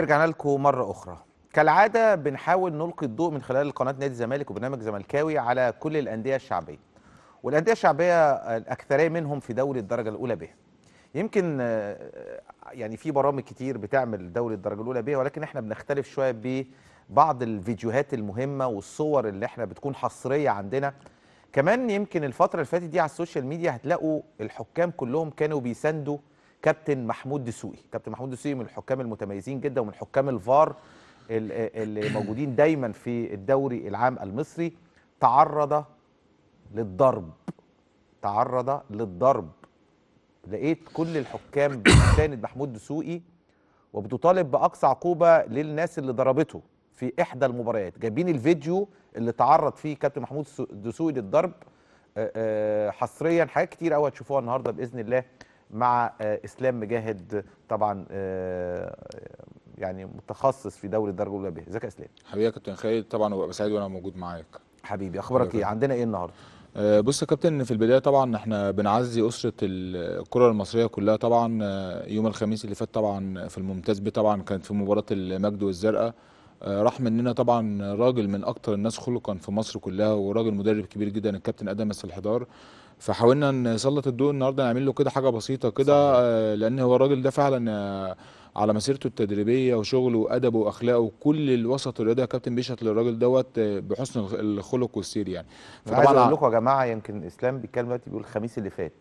ورجعنا لكم مرة أخرى كالعادة بنحاول نلقي الضوء من خلال قناة نادي الزمالك وبرنامج زملكاوي على كل الأندية الشعبية والأندية الشعبية الأكثرية منهم في دوري الدرجة الأولى به يمكن آه، يعني في برامج كتير بتعمل دوري الدرجة الأولى به ولكن احنا بنختلف شوية ببعض الفيديوهات المهمة والصور اللي احنا بتكون حصرية عندنا كمان يمكن الفترة اللي فاتت دي على السوشيال ميديا هتلاقوا الحكام كلهم كانوا بيساندوا كابتن محمود دسوقي كابتن محمود دسوقي من الحكام المتميزين جدا ومن حكام الفار ال- اللي موجودين دايما في الدوري العام المصري تعرض للضرب تعرض للضرب لقيت كل الحكام بتساند محمود دسوقي وبتطالب باقصى عقوبه للناس اللي ضربته في احدى المباريات جايبين الفيديو اللي تعرض فيه كابتن محمود سو- دسوقي للضرب آه، آه، حصريا حاجات كتير قوي هتشوفوها النهارده باذن الله مع آه، اسلام مجاهد طبعا آه، يعني متخصص في دوري الدرجه الاولى به ازيك يا اسلام حبيبي يا كابتن خالد طبعا وببقى سعيد وانا موجود معاك حبيبي اخبارك ايه عندنا ايه النهارده آه، بص يا كابتن في البدايه طبعا احنا بنعزي اسره الكره المصريه كلها طبعا آه، يوم الخميس اللي فات طبعا في الممتاز بيه طبعا كانت في مباراه المجد والزرقاء آه، راح مننا طبعا راجل من اكتر الناس خلقا في مصر كلها وراجل مدرب كبير جدا الكابتن ادم الحضار فحاولنا نسلط الضوء النهارده نعمل له كده حاجه بسيطه كده صحيح. آه، لان هو الراجل ده فعلا آه، على مسيرته التدريبيه وشغله وادبه واخلاقه وكل الوسط الرياضي يا كابتن بيشهد للراجل دوت آه، بحسن الخلق والسير يعني انا عايز فطبعا اقول لكم يا جماعه يمكن اسلام بيتكلم دلوقتي بيقول الخميس اللي فات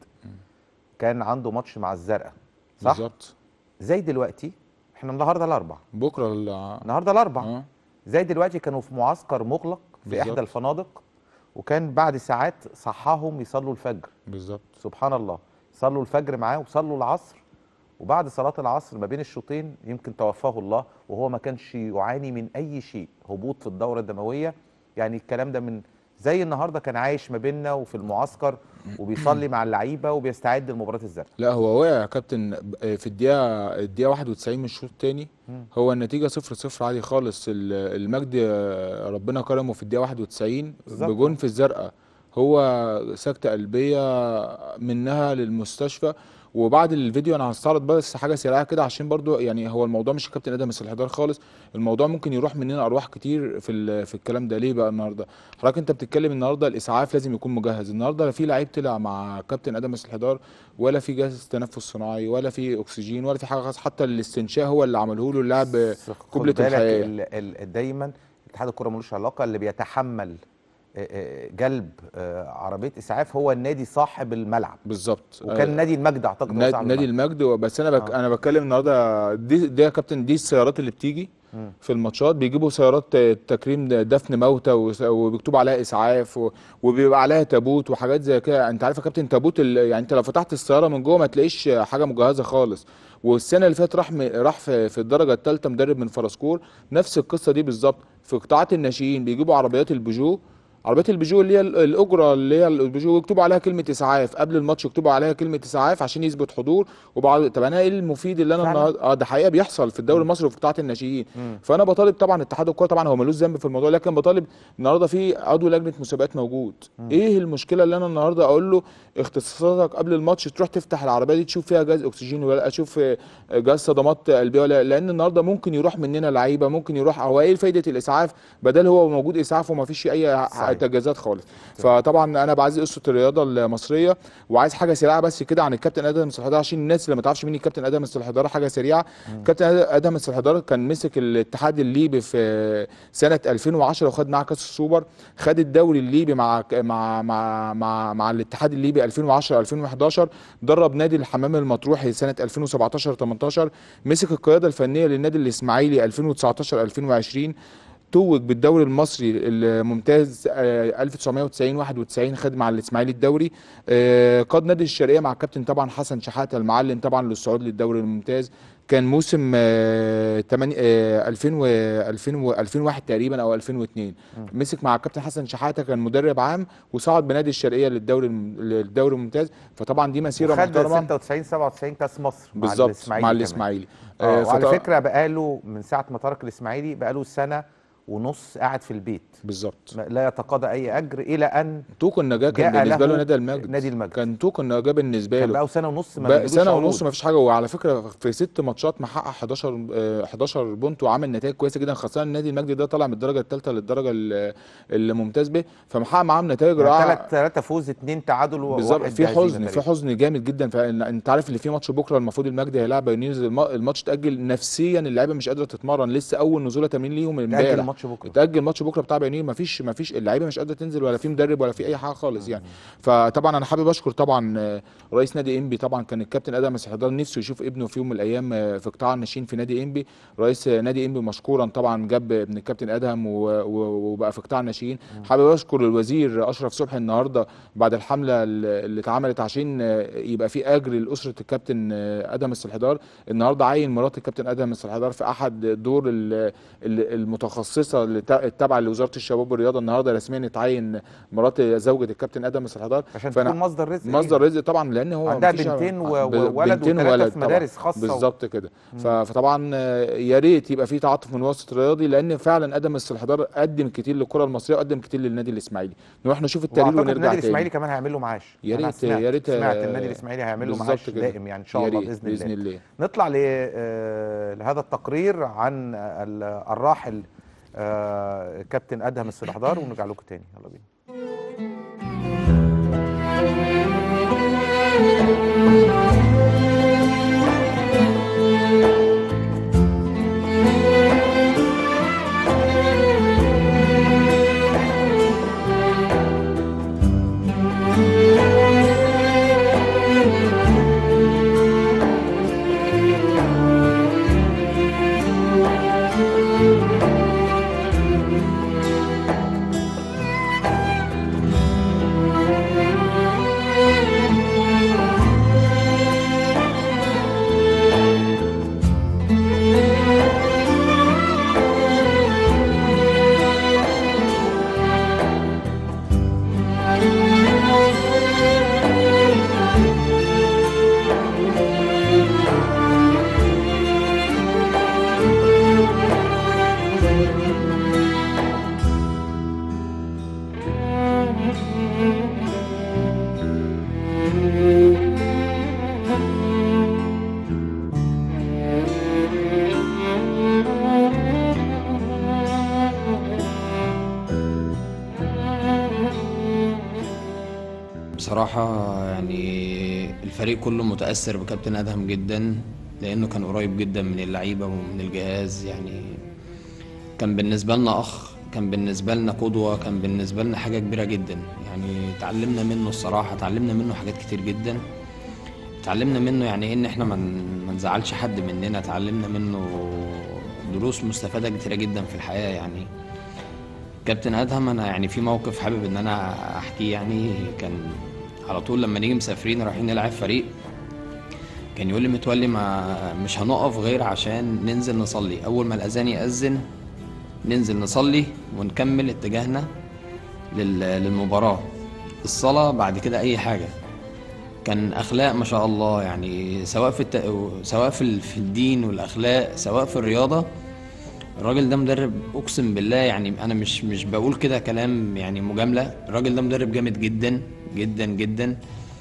كان عنده ماتش مع الزرقاء صح بالظبط زي دلوقتي احنا النهارده الاربع بكره ال- النهارده الاربع اه زي دلوقتي كانوا في معسكر مغلق في بالظبط. احدى الفنادق وكان بعد ساعات صحاهم يصلوا الفجر بالظبط سبحان الله صلوا الفجر معاه وصلوا العصر وبعد صلاة العصر ما بين الشوطين يمكن توفاه الله وهو ما كانش يعاني من أي شيء هبوط في الدورة الدموية يعني الكلام ده من زي النهارده كان عايش ما بيننا وفي المعسكر وبيصلي مع اللعيبة وبيستعد لمباراة الزرقاء لا هو وقع يا كابتن ب- في الدقيقه الدقيقه 91 من الشوط الثاني هو النتيجه 0 0 عادي خالص ال- المجد آه، ربنا كرمه في الدقيقه 91 بالظبط. بجون في الزرقاء هو سكته قلبيه منها للمستشفى وبعد الفيديو انا هستعرض بس حاجه سريعه كده عشان برضو يعني هو الموضوع مش الكابتن ادم الحضار خالص الموضوع ممكن يروح مننا ارواح كتير في ال- في الكلام ده ليه بقى النهارده حضرتك انت بتتكلم النهارده الاسعاف لازم يكون مجهز النهارده لا في لعيب طلع مع كابتن ادم الحضار ولا في جهاز تنفس صناعي ولا في اكسجين ولا في حاجه خاصه حتى الاستنشاق هو اللي عمله له اللاعب بس خد قبلة بالك الحياه ال- ال- دايما اتحاد الكرة ملوش علاقة اللي بيتحمل آه، آه، جلب آه، عربية إسعاف هو النادي صاحب الملعب بالظبط وكان نادي المجد أعتقد هو نادي, صاحب نادي الملعب. المجد بس انا بك آه. انا بتكلم النهارده دي دي يا كابتن دي السيارات اللي بتيجي في الماتشات بيجيبوا سيارات تكريم دفن موتى وس- وبيكتب عليها اسعاف و- وبيبقى عليها تابوت وحاجات زي كده انت عارف يا كابتن تابوت ال- يعني انت لو فتحت السياره من جوه ما تلاقيش حاجه مجهزه خالص والسنه اللي فاتت راح م- راح في, في الدرجه الثالثه مدرب من فرسكور نفس القصه دي بالظبط في قطاعات الناشئين بيجيبوا عربيات البيجو عربيات البيجو اللي هي ال- الاجره اللي هي البيجو يكتبوا عليها كلمه اسعاف قبل الماتش يكتبوا عليها كلمه اسعاف عشان يثبت حضور وبعد طب انا ايه المفيد اللي انا فعلا. النهارده اه ده حقيقه بيحصل في الدوري المصري وفي قطاعه الناشئين فانا بطالب طبعا اتحاد الكوره طبعا هو ملوش ذنب في الموضوع لكن بطالب النهارده في عضو لجنه مسابقات موجود ايه المشكله اللي انا النهارده اقول له اختصاصاتك قبل الماتش تروح تفتح العربيه دي تشوف فيها جهاز اكسجين ولا لا اشوف آه، جهاز صدمات قلبيه ولا لا لان النهارده ممكن يروح مننا لعيبه ممكن يروح هو ايه فايده الاسعاف بدل هو موجود اسعاف وما فيش اي صحيح. تجهيزات خالص فطبعا انا بعزي قصه الرياضه المصريه وعايز حاجه سريعه بس كده عن الكابتن ادم السلحدار عشان الناس اللي ما تعرفش مين الكابتن ادم السلحدار حاجه سريعه كابتن ادم السلحدار كان مسك الاتحاد الليبي في سنه 2010 وخد معاه كاس السوبر خد الدوري الليبي مع مع مع مع, مع الاتحاد الليبي 2010 2011 درب نادي الحمام المطروحي سنه 2017 18 مسك القياده الفنيه للنادي الاسماعيلي 2019 2020 توج بالدوري المصري الممتاز آه، 1990 91 خد مع الاسماعيلي الدوري آه، قاد نادي الشرقيه مع الكابتن طبعا حسن شحاته المعلم طبعا للصعود للدوري الممتاز كان موسم آه، تمانية- آه، 2000 و 2000 و 2001 تقريبا او 2002 مسك مع الكابتن حسن شحاته كان مدرب عام وصعد بنادي الشرقيه للدوري الم- للدوري الممتاز فطبعا دي مسيره خد محترمه 96 97 كاس مصر مع بالظبط الإسماعيلي مع كمان. الاسماعيلي اه آه، وعلى فط- فكره بقاله من ساعه ما ترك الاسماعيلي بقاله سنه ونص قاعد في البيت بالظبط ما- لا يتقاضى اي اجر الى ان طوق النجاه كان جاء بالنسبه له له نادي المجد نادي المجد. كان طوق النجاه بالنسبه كان له بقى سنه ونص ما بقى بيجيلوش سنه عروض. ونص ما فيش حاجه وعلى فكره في ست ماتشات محقق 11 آه، 11 بونت وعامل نتائج كويسه جدا خاصه النادي المجدي ده طالع من الدرجه الثالثه للدرجه ال- الممتاز به فمحقق معاهم نتائج يعني رائعه ثلاث ثلاثة فوز اثنين تعادل و- بالظبط وواحد في هزيمة حزن في تقريباً. حزن جامد جدا فإن- انت عارف ان في ماتش بكره المفروض المجدي هيلاعب بايونيرز الم- الماتش اتاجل نفسيا اللعيبه مش قادره تتمرن لسه اول نزوله تمرين ليهم تأجل امبارح الماتش بكره اتاجل ماتش بكره بتاع بايونير مفيش مفيش اللعيبه مش قادره تنزل ولا في مدرب ولا في اي حاجه خالص يعني فطبعا انا حابب اشكر طبعا آه، رئيس نادي انبي طبعا كان الكابتن ادم السحدار نفسه يشوف ابنه في يوم من الايام آه، في قطاع الناشئين في نادي انبي رئيس آه، نادي انبي مشكورا طبعا جاب ابن الكابتن ادهم و- و- وبقى في قطاع الناشئين حابب اشكر الوزير اشرف صبحي النهارده بعد الحمله اللي اللي اتعملت عشان آه، يبقى في اجر لاسره الكابتن آه، ادم السلحدار النهارده عين مرات الكابتن ادم السلحدار في احد دور ال- ال- المتخصصه اللي تا- التابعه لوزاره الشباب والرياضه النهارده رسميا اتعين مرات زوجة الكابتن ادم السلحدار عشان فأنا- تكون مصدر رزق مصدر رزق طبعا لان هو عندها مفيش- بنتين و- ب- وولد بنتين وثلاثة وولد في طبعاً. مدارس خاصة و- بالظبط كده ف- فطبعا آه، يا ريت يبقى في تعاطف من الوسط الرياضي لان فعلا ادم السلحدار قدم كتير للكره المصريه وقدم كتير للنادي الاسماعيلي نروح نشوف التقرير واعتقد ونرجع النادي تاني الاسماعيلي كمان هيعمل له معاش يا أنا ريت- سمعت يا ريت، سمعت آه، النادي الاسماعيلي هيعمل له بالظبط معاش كده. دائم يعني ان شاء يا الله ريت باذن, باذن الله الله نطلع ل- آه، لهذا التقرير عن ال- الراحل آه، كابتن ادهم السلحدار ونرجع لكم تاني يلا بينا بصراحة يعني الفريق كله متأثر بكابتن أدهم جدا لأنه كان قريب جدا من اللعيبة ومن الجهاز يعني كان بالنسبة لنا أخ كان بالنسبة لنا قدوة كان بالنسبة لنا حاجة كبيرة جدا يعني اتعلمنا منه الصراحة اتعلمنا منه حاجات كتير جدا اتعلمنا منه يعني إيه إن إحنا ما من ما نزعلش حد مننا اتعلمنا منه دروس مستفادة كتيرة جدا في الحياة يعني كابتن ادهم انا يعني في موقف حابب ان انا احكيه يعني كان على طول لما نيجي مسافرين رايحين نلعب فريق كان يقول لي متولي ما مش هنقف غير عشان ننزل نصلي اول ما الاذان ياذن ننزل نصلي ونكمل اتجاهنا لل- للمباراه الصلاه بعد كده اي حاجه كان اخلاق ما شاء الله يعني سواء في الت... سواء في ال- في الدين والاخلاق سواء في الرياضه الراجل ده مدرب اقسم بالله يعني انا مش مش بقول كده كلام يعني مجامله الراجل ده مدرب جامد جدا جدا جدا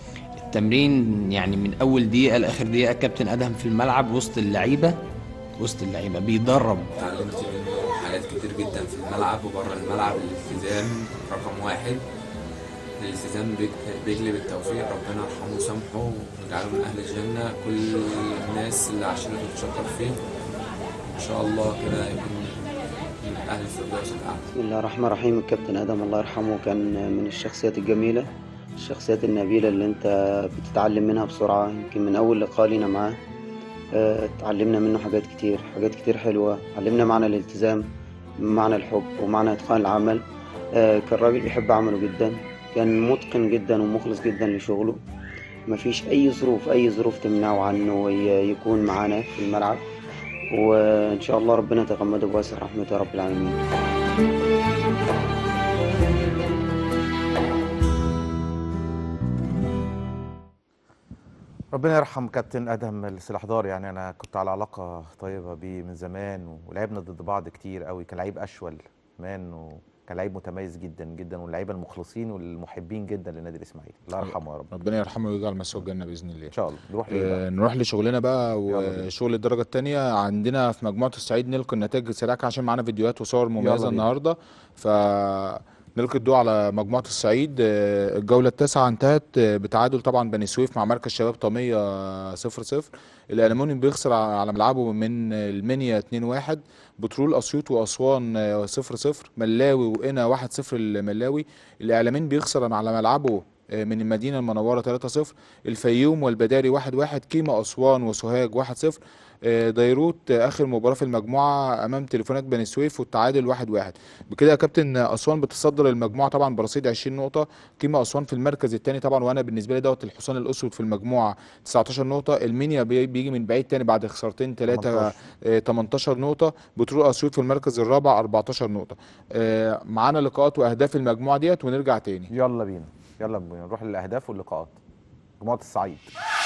التمرين يعني من اول دقيقه لاخر دقيقه كابتن ادهم في الملعب وسط اللعيبه وسط اللعيبه بيدرب اتعلمت منه حاجات كتير جدا في الملعب وبره الملعب الالتزام رقم واحد الالتزام بيج- بيجلب التوفيق ربنا يرحمه ويسامحه ويجعله من اهل الجنه كل الناس اللي عشرته تشكر فيه ان شاء الله كده يكون من اهل الفردوس الاعلى بسم الله الرحمن الرحيم الكابتن ادم الله يرحمه كان من الشخصيات الجميله الشخصيات النبيله اللي انت بتتعلم منها بسرعه يمكن من اول لقاء لينا معاه آه، اتعلمنا منه حاجات كتير حاجات كتير حلوه علمنا معنى الالتزام معنى الحب ومعنى اتقان العمل آه، كان راجل بيحب عمله جدا كان متقن جدا ومخلص جدا لشغله مفيش اي ظروف اي ظروف تمنعه عنه ي- يكون معانا في الملعب وان شاء الله ربنا يتغمده بواسع رحمته يا رب العالمين ربنا يرحم كابتن ادهم السلاحدار يعني انا كنت على علاقه طيبه بيه من زمان ولعبنا ضد بعض كتير قوي كان لعيب اشول الرحمن وكان لعيب متميز جدا جدا واللعيبه المخلصين والمحبين جدا للنادي الاسماعيلي الله يرحمه يا رب ربنا يرحمه ويجعل مسوى الجنه باذن الله ان شاء الله نروح ليه آه، بقى؟ نروح لشغلنا بقى يلا بينا. وشغل الدرجه الثانيه عندنا في مجموعه الصعيد نلقي النتائج سريعه عشان معانا فيديوهات وصور مميزه بينا. النهارده ف نلقي الضوء على مجموعه الصعيد آه، الجوله التاسعه انتهت آه، بتعادل طبعا بني سويف مع مركز شباب طاميه 0 0 الالمونيوم بيخسر ع- على ملعبه من المنيا 2 1 بترول اسيوط واسوان 0 0 ملاوي وقنا 1 0 الملاوي الاعلامين بيخسر على ملعبه آه، من المدينه المنوره 3 0 الفيوم والبداري 1 1 كيما اسوان وسوهاج 1 0 آه، ديروت آه، اخر مباراه في المجموعه امام تليفونات بني سويف والتعادل 1 1 بكده يا كابتن آه، اسوان بتصدر المجموعه طبعا برصيد 20 نقطه كيما اسوان في المركز الثاني طبعا وانا بالنسبه لي دوت الحصان الاسود في المجموعه 19 نقطه المنيا بي- بيجي من بعيد تاني بعد خسارتين ثلاثه 18. 18 نقطه بترول اسيوط في المركز الرابع 14 نقطه آه، معانا لقاءات واهداف المجموعه ديت ونرجع تاني يلا بينا يلا بينا نروح للاهداف واللقاءات مجموعه الصعيد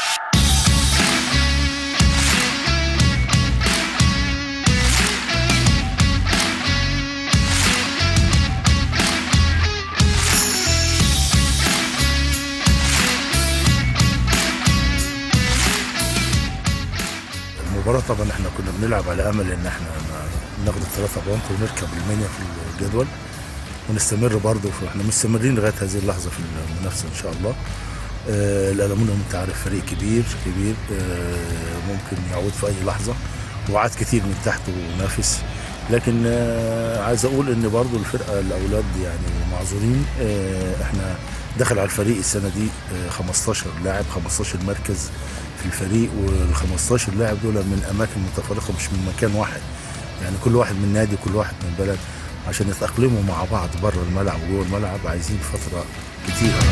المباراة طبعا احنا كنا بنلعب على امل ان احنا ن- ناخد الثلاثة بونت ونركب المنيا في الجدول ونستمر برضه في احنا مستمرين لغاية هذه اللحظة في المنافسة ان شاء الله آه الالمونيوم انت عارف فريق كبير كبير آه ممكن يعود في اي لحظة وعاد كتير من تحت ومنافس لكن آه عايز اقول ان برضه الفرقة الاولاد يعني معذورين آه احنا دخل على الفريق السنة دي آه 15 لاعب 15 مركز في الفريق وال 15 لاعب دول من اماكن متفرقه مش من مكان واحد يعني كل واحد من نادي كل واحد من بلد عشان يتاقلموا مع بعض بره الملعب وجوه الملعب عايزين فتره كتيره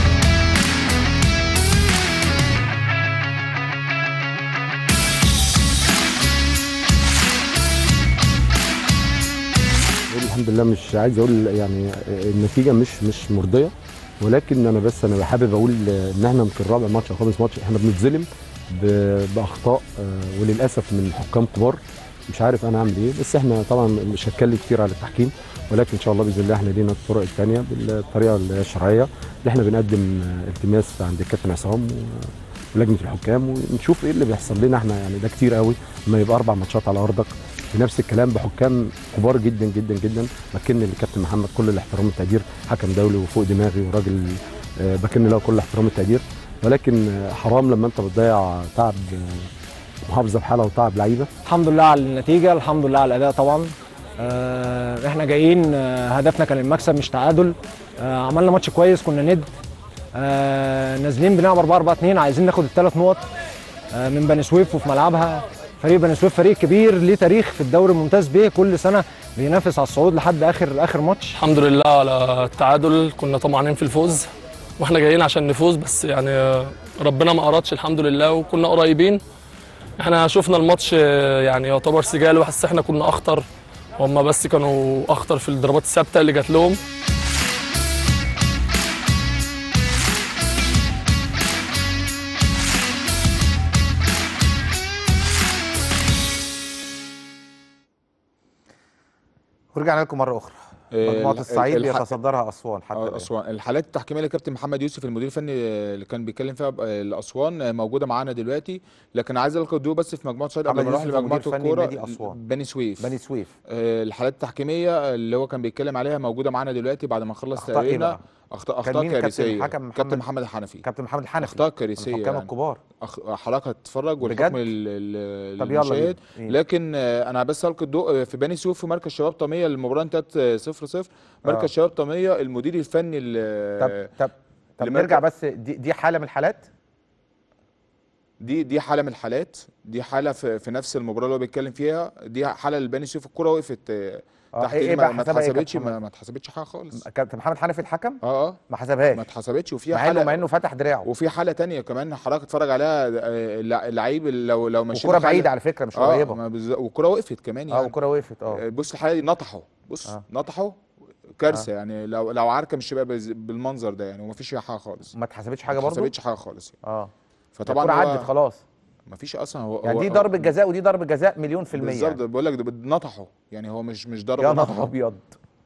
بقول الحمد لله مش عايز اقول يعني النتيجه مش مش مرضيه ولكن انا بس انا حابب اقول ان احنا يمكن رابع ماتش او خامس ماتش احنا بنتظلم ب- باخطاء آه، وللاسف من حكام كبار مش عارف انا اعمل ايه بس احنا طبعا مش هتكلم كتير على التحكيم ولكن ان شاء الله باذن الله احنا لينا الطرق الثانيه بالطريقه الشرعيه اللي احنا بنقدم آه، التماس عند الكابتن عصام و- ولجنه الحكام ونشوف ايه اللي بيحصل لنا احنا يعني ده كتير قوي لما يبقى اربع ماتشات على ارضك بنفس الكلام بحكام كبار جدا جدا جدا بكن للكابتن محمد كل الاحترام والتقدير حكم دولي وفوق دماغي وراجل آه، بكن له كل الاحترام والتقدير ولكن آه، حرام لما انت بتضيع تعب آه، محافظه بحالها وتعب لعيبه الحمد لله على النتيجة الحمد لله على الأداء طبعا آه، احنا جايين آه، هدفنا كان المكسب مش تعادل آه، عملنا ماتش كويس كنا ند آه، نازلين بنلعب 4 4 2 عايزين ناخد الثلاث نقط آه، من بني سويف وفي ملعبها فريق بني سويف فريق كبير ليه تاريخ في الدوري الممتاز به كل سنة بينافس على الصعود لحد آخر آخر ماتش الحمد لله على التعادل كنا طمعانين في الفوز واحنا جايين عشان نفوز بس يعني ربنا ما أرادش الحمد لله وكنا قريبين احنا شفنا الماتش يعني يعتبر سجال بس احنا كنا اخطر هم بس كانوا اخطر في الضربات الثابته اللي جات لهم ورجعنا لكم مره اخرى آه، مجموعه الح- الصعيد الح- بيتصدرها اسوان حتى آه، الآن. اسوان الحالات التحكيميه لكابتن محمد يوسف المدير الفني اللي كان بيتكلم فيها آه، لاسوان آه، موجوده معانا دلوقتي لكن عايز القي الضوء بس في مجموعه صعيد قبل محمد ما نروح يوسف لمجموعه مدير فني الكوره نادي أسوان. بني سويف بني سويف آه، الحالات التحكيميه اللي هو كان بيتكلم عليها موجوده معانا دلوقتي بعد ما نخلص أخطاء إيه تقريرنا بقى؟ اخطاء كان اخطاء مين كابتن كارثيه الحكم محمد- كابتن محمد الحنفي كابتن محمد الحنفي اخطاء كارثيه الحكام يعني. الكبار أخ- حضرتك هتتفرج بجد؟ والحكم ال- ال- طب يلا المشاهد بينا. إيه؟ لكن آه، انا بس هلقي الضوء آه، في بني سويف في مركز شباب طميه المباراه انتهت 0 0 مركز آه. شباب طميه المدير الفني ال- طب طب طب لمركز- نرجع بس دي, دي حاله من الحالات دي دي حاله من الحالات دي حاله في, في نفس المباراه اللي هو بيتكلم فيها دي حاله لبني سويف الكوره وقفت آه، آه، تحت إيه- إيه إيد بقى ما ما حسبها إيه اتحسبتش كابتن ما ما اتحسبتش حاجه خالص كابتن محمد حنفي الحكم اه اه ما حسبهاش ما اتحسبتش وفيها مع انه حاله مع انه فتح دراعه وفي حاله تانية كمان حضرتك اتفرج عليها آه، لع- لعيب لو لو مشينا وكرة حالة- بعيده على فكره مش اه قريبه ما بالز- والكرة وقفت كمان اه يعني وكرة وقفت اه آه، بص الحاله دي نطحوا بص آه. نطحوا كارثه يعني لو لو عركه مش هيبقى بز- بالمنظر ده يعني ومفيش فيها حاجه خالص ما اتحسبتش حاجه ما برضه اتحسبتش حاجه خالص يعني. اه فطبعا الكرة هو- عدت خلاص مفيش اصلا هو يعني هو دي ضربه جزاء ودي ضربه جزاء مليون في الميه بالظبط يعني. بقول لك ده نطحوا يعني هو مش مش ضرب يا نطحوا. نهار ابيض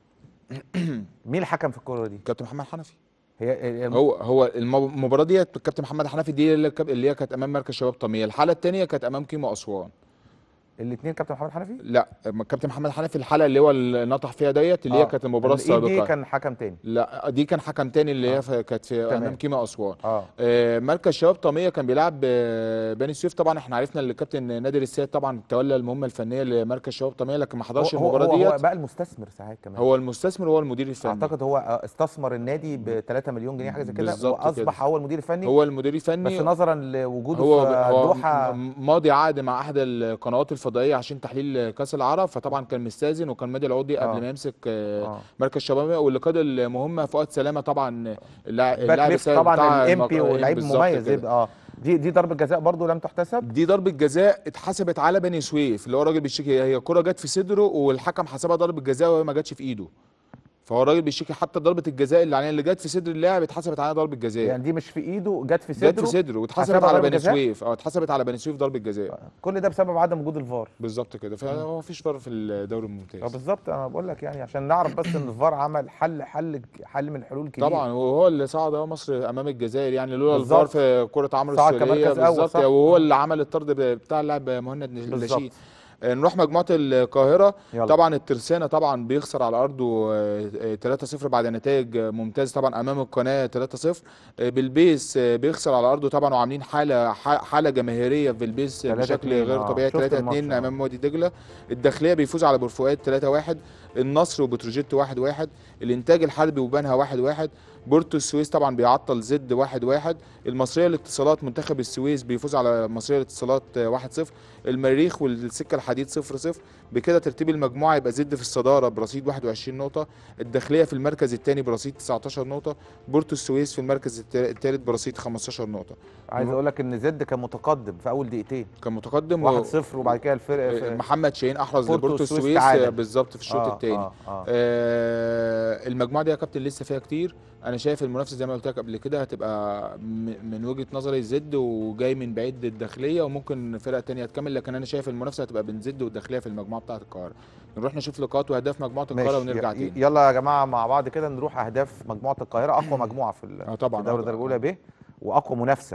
مين الحكم في الكوره دي كابتن محمد حنفي هي هي- هو هو المب- المباراه ديت كابتن محمد حنفي دي اللي كاب- اللي هي كانت امام مركز شباب طميه الحاله الثانيه كانت امام كيمو اسوان الاثنين كابتن محمد حنفي لا كابتن محمد حنفي الحلقه اللي هو اللي نطح فيها ديت اللي هي آه. كانت المباراه الإيد دي السابقه كان حكم تاني لا دي كان حكم تاني اللي هي في- كانت في تمام. امام كيما اسوان اه آه، مركز شباب طميه كان بيلعب آه، بني سويف طبعا احنا عرفنا ان الكابتن نادر السيد طبعا تولى المهمه الفنيه لمركز شباب طميه لكن ما حضرش هو هو, المباراه هو, هو ديت بقى المستثمر ساعات كمان هو المستثمر هو المدير الفني اعتقد هو استثمر النادي ب 3 مليون جنيه حاجه زي كده بالظبط كده. واصبح هو المدير الفني هو المدير الفني بس نظرا لوجوده هو في هو الدوحه م- ماضي عقد مع احد القنوات الفضائيه عشان تحليل كاس العرب فطبعا كان مستاذن وكان مادي العودي قبل آه. ما يمسك آه، آه. مركز شباب واللي قاد المهمه فؤاد سلامه طبعا اللاعب باك ليفت السابق طبعا بتاع الام بي المق- ولعيب بالظبط مميز كده. يبقى اه دي دي ضربه جزاء برضو لم تحتسب دي ضربة جزاء اتحسبت على بني سويف اللي هو الراجل بيشتكي هي الكرة جت في صدره والحكم حسبها ضربة جزاء وهي ما جاتش في ايده فهو الراجل بيشتكي حتى ضربة الجزاء اللي عليها اللي جت في صدر اللاعب اتحسبت عليها ضربة جزاء يعني دي مش في ايده جت في صدره جت في صدره واتحسبت حسبها على ضربة بني جزاء؟ سويف اه اتحسبت على بني سويف ضربة جزاء كل ده بسبب عدم وجود الفار بالظبط كده فهو مفيش فار في الدوري اه الممتاز بالظبط انا بقول لك يعني عشان نعرف بس ان الفار عمل حل حل حل من الحلول كبير طبعا وهو اللي صعد اهو مصر امام الجزائر يعني لولا بالظبط. الفار في كرة عمرو صعد السولية كمركز أول، بالظبط صح. وهو اللي عمل الطرد بتاع اللاعب مهند بالظبط. النشيد آه، نروح مجموعة القاهرة يلا. طبعا الترسانة طبعا بيخسر على أرضه آه، آه، 3-0 بعد نتائج آه، ممتاز طبعا أمام القناة 3-0 آه، بلبيس آه، بيخسر على أرضه طبعا وعاملين حالة ح- حالة جماهيرية في بلبيس آه، 3-2 بشكل غير آه، طبيعي شفت 3-2 الماتش، آه. أمام وادي دجلة الداخلية بيفوز على بورفؤاد 3-1 النصر وبتروجيت 1-1 الإنتاج الحربي وبنها 1-1 بورتو السويس طبعا بيعطل زد 1-1 المصرية للاتصالات منتخب السويس بيفوز على المصرية للاتصالات آه، 1-0 المريخ والسكة الحديد 0-0 بكده ترتيب المجموعة يبقى زد في الصدارة برصيد 21 نقطة الداخلية في المركز الثاني برصيد 19 نقطة بورتو السويس في المركز الثالث برصيد 15 نقطة عايز اقول لك ان زد كان متقدم في اول دقيقتين كان متقدم و- 1-0 وبعد كده الفرق في محمد شاهين احرز بورتو لبورتو السويس السويس تعادل. آه، بالظبط في الشوط آه، الثاني آه، آه. آه المجموعه دي يا كابتن لسه فيها كتير انا شايف المنافسه زي ما قلت لك قبل كده هتبقى م- من وجهه نظري زد وجاي من بعيد الداخليه وممكن فرق تانية تكمل لكن انا شايف المنافسه هتبقى بين زد والداخليه في المجموعه بتاعه القاهره نروح نشوف لقاءات واهداف مجموعه القاهره ماشي ونرجع ي- تاني يلا يا جماعه مع بعض كده نروح اهداف مجموعه القاهره اقوى مجموعه في ال- اه طبعا في دوري آه الدرجه طبعاً. الاولى ب واقوى منافسه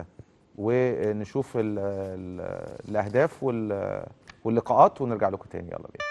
ونشوف ال ال الاهداف وال واللقاءات ونرجع لكم تاني يلا بينا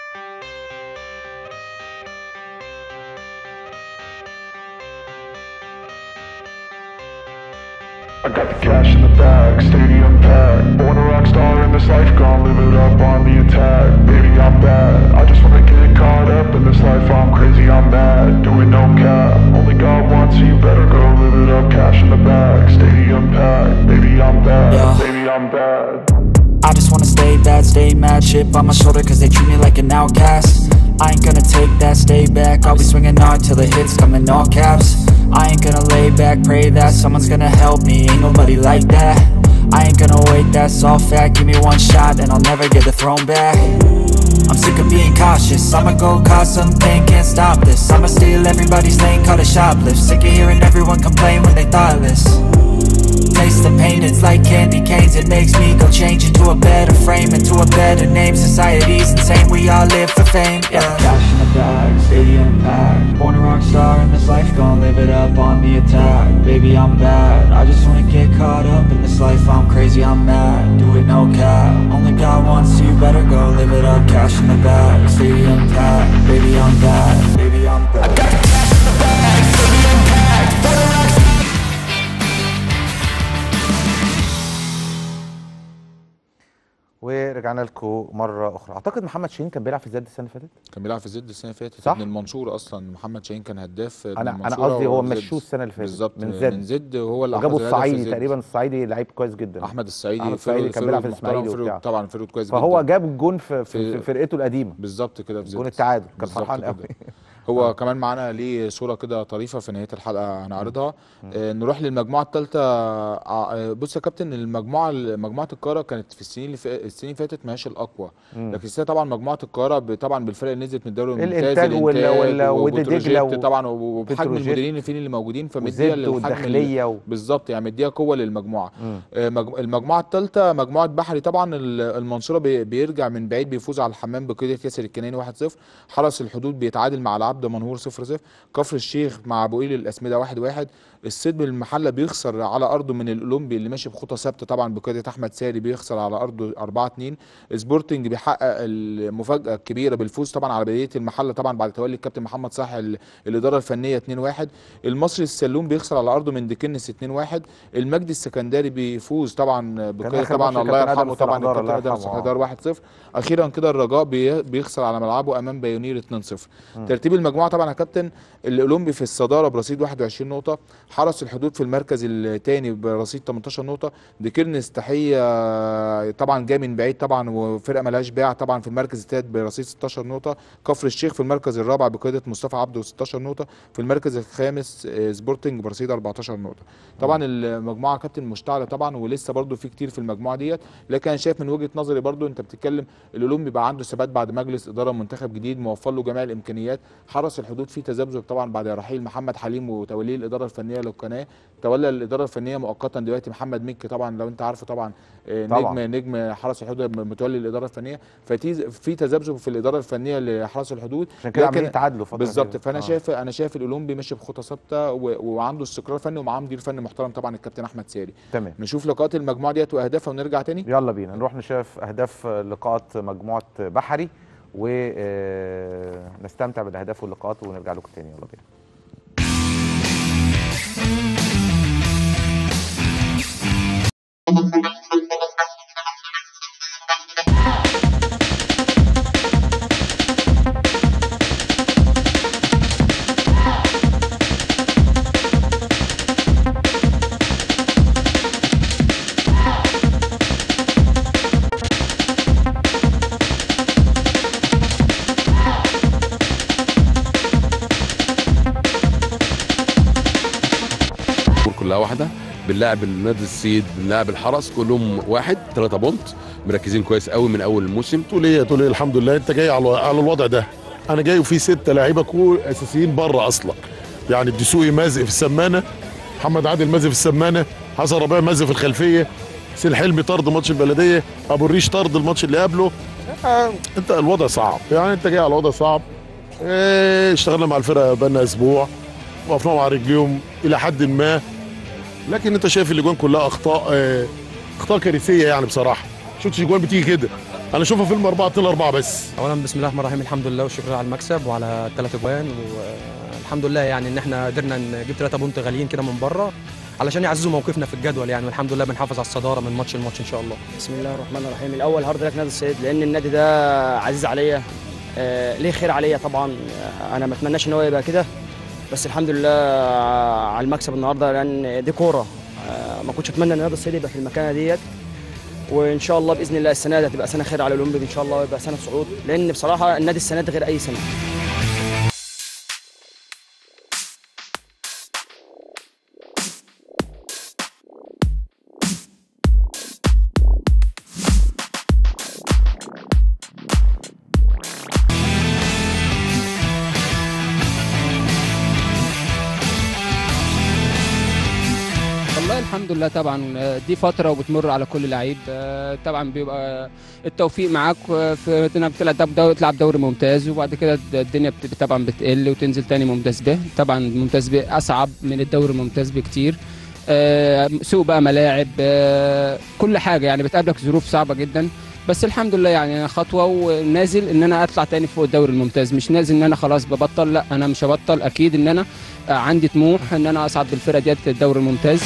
I got the cash in the bag, stadium packed. Born a rock star in this life, gonna live it up on the attack. Baby, I'm bad. I just wanna get caught up in this life. I'm crazy, I'm mad. Doing no cap. Only God wants you, better go live it up. Cash in the bag, stadium packed. Baby, I'm bad. Yeah. Baby, I'm bad. I just wanna stay bad, stay mad Chip on my shoulder cause they treat me like an outcast I ain't gonna take that, stay back I'll be swinging hard till the hits come in all caps I ain't gonna lay back, pray that Someone's gonna help me, ain't nobody like that I ain't gonna wait, that's all fact Give me one shot and I'll never get the throne back I'm sick of being cautious I'ma go cause something, can't stop this I'ma steal everybody's lane, call it shoplift Sick of hearing everyone complain when they thoughtless Taste the pain, it's like candy canes It makes me go change into a better frame Into a better name, society's insane We all live for fame, yeah Cash in the bag, stadium packed Born a rock star in this life, gonna live it up on the attack Baby, I'm bad, I just wanna get caught up in this life I'm crazy, I'm mad, do it no cap Only God wants you, better go live it up Cash in the bag, stadium packed Baby, I'm bad, baby, I'm bad ورجعنا لكم مره اخرى اعتقد محمد شاهين كان بيلعب في زد السنه اللي فاتت كان بيلعب في زد السنه اللي فاتت صح؟ ابن المنصوره اصلا محمد شاهين كان هداف ابن انا انا المنصورة قصدي هو وزد. مشوه السنه اللي فاتت بالظبط من زد من زد وهو اللي وجابوا أحرز الهدف في الصعيدي زد. تقريبا الصعيدي لعيب كويس جدا احمد السعيدي أحمد السعيدي كان بيلعب في محترم، الإسماعيلي فرود- وبتاع. طبعا فرود كويس فهو جدا جاب الجون في, في, في- في فرقته القديمه بالظبط كده في زد جون التعادل كان بالظبط فرحان كده. قوي هو كمان معانا ليه صوره كده طريفه في نهايه الحلقه هنعرضها آه نروح للمجموعه الثالثه آه بص يا كابتن المجموعه مجموعه القاهره كانت في السنين اللي فا- السنين اللي فاتت ما هياش الاقوى مم. لكن السنه طبعا مجموعه القاهره ب- طبعا بالفرق اللي نزلت من الدوري الممتاز الإنتاج وال- وال- وودي وبتروجيت دجلة و- طبعا وبحجم بتروجيت المديرين اللي فين اللي موجودين فمديه وزد للحجم والداخليه و... بالظبط يعني مديها قوه للمجموعه مم. آه، مج- المجموعه الثالثه مجموعه بحري طبعا ال- المنصوره بي- بيرجع من بعيد بيفوز على الحمام بقياده ياسر الكناني 1-0 حرس الحدود بيتعادل مع العاب عبد منهور 0 0 كفر الشيخ مع ابو قيل الاسمده 1 1 السد المحله بيخسر على ارضه من الاولمبي اللي ماشي بخطى ثابته طبعا بقياده احمد ساري بيخسر على ارضه 4 2 سبورتنج بيحقق المفاجاه الكبيره بالفوز طبعا على بدايه المحله طبعا بعد تولي الكابتن محمد صالح ال- الاداره الفنيه 2 1 المصري السلوم بيخسر على ارضه من ديكنس 2 1 المجدي السكندري بيفوز طبعا بقياده آخر طبعا ماتش الله كابتن آدم يرحمه طبعا الصلاح دار، الكابتن الله ادم يرحمه، آه. الصلاح 1 0 اخيرا كده الرجاء بي- بيخسر على ملعبه امام بايونير 2 0 ترتيب المجموعه طبعا يا كابتن الاولمبي في الصداره برصيد 21 نقطه حرس الحدود في المركز الثاني برصيد 18 نقطه ديكيرنس تحيه طبعا جاي من بعيد طبعا وفرقه ملهاش باع طبعا في المركز الثالث برصيد 16 نقطه كفر الشيخ في المركز الرابع بقياده مصطفى عبده 16 نقطه في المركز الخامس آه، سبورتنج برصيد 14 نقطه طبعا المجموعه يا كابتن مشتعله طبعا ولسه برضو في كتير في المجموعه ديت لكن انا شايف من وجهه نظري برضو انت بتتكلم الاولمبي بقى عنده ثبات بعد مجلس اداره منتخب جديد موفر له جميع الامكانيات حرس الحدود فيه تذبذب طبعا بعد رحيل محمد حليم وتوليه الاداره الفنيه للقناه تولى الاداره الفنيه مؤقتا دلوقتي محمد مكي طبعا لو انت عارفه طبعا آه، طبعاً. نجم نجم حرس الحدود متولي الاداره الفنيه ففي في تذبذب في الاداره الفنيه لحرس الحدود عشان كده لكن- عاملين تعادلوا فتره بالظبط كده. فانا آه. شايف انا شايف الاولمبي ماشي بخطى ثابته و- وعنده استقرار فني ومعاه مدير فني محترم طبعا الكابتن احمد ساري تمام نشوف لقاءات المجموعه ديت واهدافها ونرجع تاني يلا بينا نروح نشوف اهداف لقاءات مجموعه بحري ونستمتع بالاهداف واللقاءات ونرجع لكم تاني يلا بينا الامور كلها واحده بنلاعب النادي السيد بنلاعب الحرس كلهم واحد ثلاثة بونت مركزين كويس قوي من اول الموسم تقول ايه تقول ايه الحمد لله انت جاي على على الوضع ده انا جاي وفي ستة لعيبه كول اساسيين بره اصلا يعني الدسوقي مازق في السمانه محمد عادل مازق في السمانه حسن ربيع مازق في الخلفيه سيل حلمي طرد ماتش البلديه ابو الريش طرد الماتش اللي قبله آه انت الوضع صعب يعني انت جاي على الوضع صعب آه اشتغلنا مع الفرقه بقالنا اسبوع وقفناهم على رجليهم الى حد ما لكن انت شايف الاجوان كلها اخطاء آه اخطاء كارثيه يعني بصراحه شفتش اجوان بتيجي كده انا اشوفها فيلم 4 2 4 بس اولا بسم الله الرحمن الرحيم الحمد لله والشكر على المكسب وعلى الثلاث اجوان والحمد لله يعني ان احنا قدرنا نجيب ثلاثه بونت غاليين كده من بره علشان يعززوا موقفنا في الجدول يعني والحمد لله بنحافظ على الصداره من ماتش لماتش ان شاء الله بسم الله الرحمن الرحيم الاول هارد لك نادي الصيد لان النادي ده عزيز عليا آه ليه خير عليا طبعا آه انا ما اتمناش ان هو يبقى كده بس الحمد لله على المكسب النهارده لان دي كوره آه ما كنتش اتمنى ان نادي الصيد يبقى في المكانه ديت وان شاء الله باذن الله السنه دي هتبقى سنه خير على الاولمبيك ان شاء الله ويبقى سنه صعود لان بصراحه النادي السنه دي غير اي سنه والله الحمد لله طبعا آه، دي فتره وبتمر على كل لعيب آه، طبعا بيبقى التوفيق معاك آه، في انك تلعب دو- تلعب دوري ممتاز وبعد كده الدنيا بت- طبعا بتقل وتنزل تاني ممتاز به طبعا ممتاز به اصعب من الدوري الممتاز بكتير آه، سوق بقى ملاعب آه، كل حاجه يعني بتقابلك ظروف صعبه جدا بس الحمد لله يعني انا خطوه ونازل ان انا اطلع تاني فوق الدوري الممتاز مش نازل ان انا خلاص ببطل لا انا مش هبطل اكيد ان انا آه، عندي طموح ان انا اصعد بالفرقه ديت الدوري الممتاز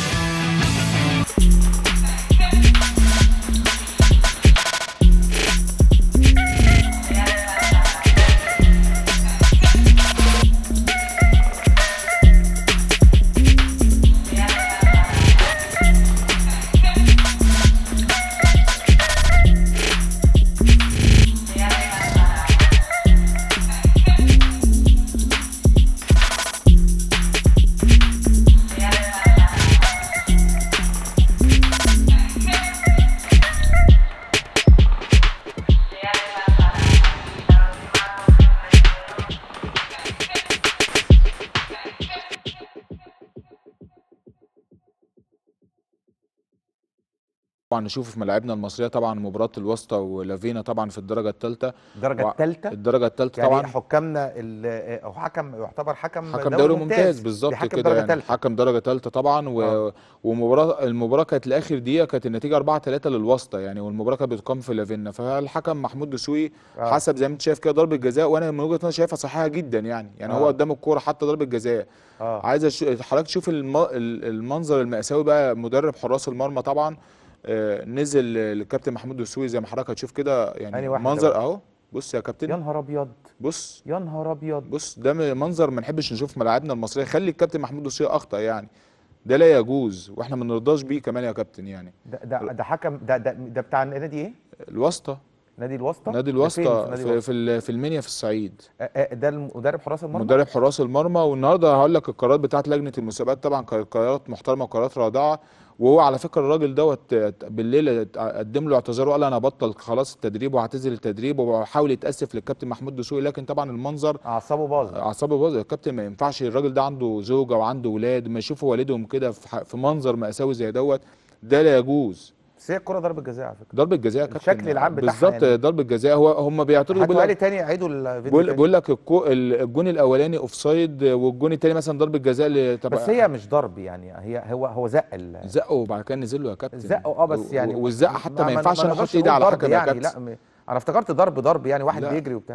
طبعا نشوفه في ملاعبنا المصريه طبعا مباراه الواسطه ولافينا طبعا في الدرجه الثالثه الدرجه الثالثه الدرجه الثالثه يعني طبعا حكامنا ال- هو حكم يعتبر حكم حكم دوري ممتاز بالظبط بيحكم كده درجه يعني ثالثه حكم درجه ثالثه طبعا و... ومباراه المباراه كانت لاخر دقيقه كانت النتيجه 4 3 للواسطه يعني والمباراه كانت بتقام في لافينا فالحكم محمود دسوقي آه. حسب زي ما انت شايف كده ضربه جزاء وانا من وجهه نظري شايفها صحيحه جدا يعني يعني آه. هو قدام الكوره حتى ضربه جزاء اه عايز أش... حضرتك تشوف الم... ال- المنظر المأساوي بقى مدرب حراس المرمى طبعا آه نزل الكابتن محمود دسوقي زي ما حضرتك هتشوف كده يعني أنهي واحد منظر ده بقى؟ اهو بص يا كابتن يا نهار ابيض بص يا نهار ابيض بص ده م- منظر ما نحبش نشوفه في ملاعبنا المصريه خلي الكابتن محمود دسوقي اخطا يعني ده لا يجوز واحنا ما نرضاش بيه كمان يا كابتن يعني ده ده, ده حكم ده ده, ده بتاع نادي ايه؟ الواسطه نادي الواسطه نادي ده فين الواسطه نادي في, في, ال- في المنيا في الصعيد آه، آه، ده مدرب حراس المرمى مدرب حراس المرمى والنهارده هقول لك القرارات بتاعت لجنه المسابقات طبعا كانت قرارات محترمه وقرارات رادعه وهو على فكره الراجل دوت بالليل قدم له اعتذار وقال انا بطل خلاص التدريب وهعتزل التدريب وحاول يتاسف للكابتن محمود دسوقي لكن طبعا المنظر اعصابه باظت اعصابه باظت الكابتن ما ينفعش الراجل ده عنده زوجه وعنده اولاد ما يشوفوا والدهم كده في ح- في منظر مأساوي زي دوت ده لا يجوز بس هي الكوره ضربه جزاء على فكره ضربه جزاء يا كابتن الشكل العام بتاعها بالظبط يعني. ضربه جزاء هو هم بيعترضوا هاتوا بيقول لي لك تاني عيدوا الفيديو بقول تاني. بقول لك الكو- ال- الجون الاولاني اوف سايد والجون الثاني مثلا ضربه جزاء اللي تبع بس هي مش ضرب يعني هي هو هو زق ال- زقه وبعد كده نزل له يا كابتن زقه اه بس يعني والزقه حتى ما ينفعش انا نقدرش احط ايدي نقول على ضرب حكم يا يعني كابتن لا م- انا افتكرت ضرب ضرب يعني واحد لا. بيجري وبتاع